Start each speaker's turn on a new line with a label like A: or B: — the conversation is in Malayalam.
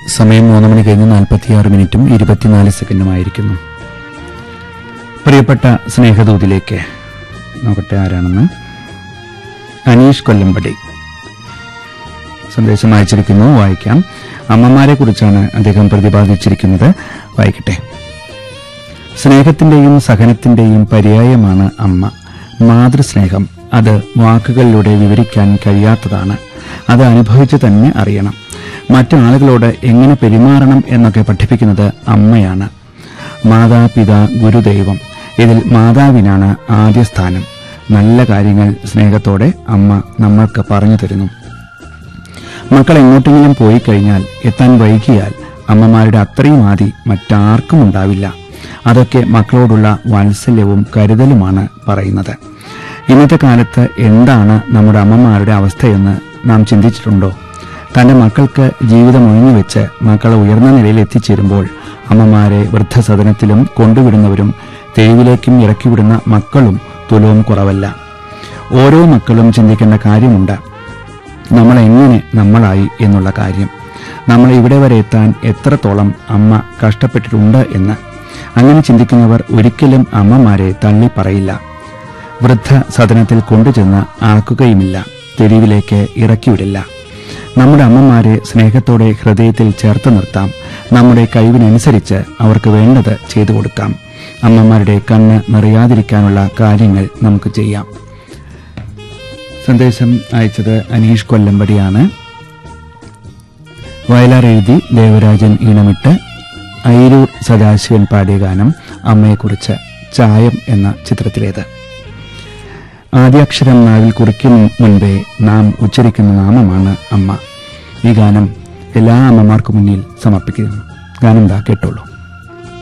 A: സമയം മൂന്ന് മണി കഴിഞ്ഞ് നാൽപ്പത്തിയാറ് മിനിറ്റും ഇരുപത്തിനാല് സെക്കൻഡുമായിരിക്കുന്നു പ്രിയപ്പെട്ട സ്നേഹദൂതിലേക്ക് നോക്കട്ടെ ആരാണെന്ന് അനീഷ് കൊല്ലമ്പടി സന്ദേശം അയച്ചിരിക്കുന്നു വായിക്കാം അമ്മമാരെ കുറിച്ചാണ് അദ്ദേഹം പ്രതിപാദിച്ചിരിക്കുന്നത് വായിക്കട്ടെ സ്നേഹത്തിന്റെയും സഹനത്തിന്റെയും പര്യായമാണ് അമ്മ മാതൃസ്നേഹം അത് വാക്കുകളിലൂടെ വിവരിക്കാൻ കഴിയാത്തതാണ് അത് അനുഭവിച്ച് തന്നെ അറിയണം മറ്റു ആളുകളോട് എങ്ങനെ പെരുമാറണം എന്നൊക്കെ പഠിപ്പിക്കുന്നത് അമ്മയാണ് മാതാപിത ഗുരുദൈവം ഇതിൽ മാതാവിനാണ് ആദ്യ സ്ഥാനം നല്ല കാര്യങ്ങൾ സ്നേഹത്തോടെ അമ്മ നമ്മൾക്ക് പറഞ്ഞു തരുന്നു മക്കൾ എങ്ങോട്ടെങ്കിലും പോയി കഴിഞ്ഞാൽ എത്താൻ വൈകിയാൽ അമ്മമാരുടെ അത്രയും ആദി മറ്റാർക്കും ഉണ്ടാവില്ല അതൊക്കെ മക്കളോടുള്ള വാത്സല്യവും കരുതലുമാണ് പറയുന്നത് ഇന്നത്തെ കാലത്ത് എന്താണ് നമ്മുടെ അമ്മമാരുടെ അവസ്ഥയെന്ന് നാം ചിന്തിച്ചിട്ടുണ്ടോ തന്റെ മക്കൾക്ക് ജീവിതം ഒഴിഞ്ഞുവെച്ച് മക്കളെ ഉയർന്ന നിലയിൽ എത്തിച്ചേരുമ്പോൾ അമ്മമാരെ വൃദ്ധസദനത്തിലും കൊണ്ടുവിടുന്നവരും തെരുവിലേക്കും ഇറക്കിവിടുന്ന മക്കളും തുലവും കുറവല്ല ഓരോ മക്കളും ചിന്തിക്കേണ്ട കാര്യമുണ്ട് നമ്മൾ എങ്ങനെ നമ്മളായി എന്നുള്ള കാര്യം നമ്മൾ ഇവിടെ വരെ എത്താൻ എത്രത്തോളം അമ്മ കഷ്ടപ്പെട്ടിട്ടുണ്ട് എന്ന് അങ്ങനെ ചിന്തിക്കുന്നവർ ഒരിക്കലും അമ്മമാരെ തള്ളി പറയില്ല വൃദ്ധ സദനത്തിൽ കൊണ്ടുചെന്ന് ആക്കുകയുമില്ല തെരുവിലേക്ക് ഇറക്കിവിടില്ല നമ്മുടെ അമ്മമാരെ സ്നേഹത്തോടെ ഹൃദയത്തിൽ ചേർത്ത് നിർത്താം നമ്മുടെ കഴിവിനനുസരിച്ച് അവർക്ക് വേണ്ടത് ചെയ്തു കൊടുക്കാം അമ്മമാരുടെ കണ്ണ് നിറയാതിരിക്കാനുള്ള കാര്യങ്ങൾ നമുക്ക് ചെയ്യാം സന്ദേശം അയച്ചത് അനീഷ് കൊല്ലമ്പടിയാണ് വയലാർ എഴുതി ദേവരാജൻ ഈണമിട്ട് ഐരൂർ സദാശിവൻ പാടിയ ഗാനം അമ്മയെക്കുറിച്ച് ചായം എന്ന ചിത്രത്തിലേത് ആദ്യാക്ഷരം നാവിൽ കുറിക്കും മുൻപേ നാം ഉച്ചരിക്കുന്ന നാമമാണ് അമ്മ ഈ ഗാനം എല്ലാ അമ്മമാർക്കു മുന്നിൽ സമർപ്പിക്കുന്നു ഗാനം ദാ കേട്ടോളൂ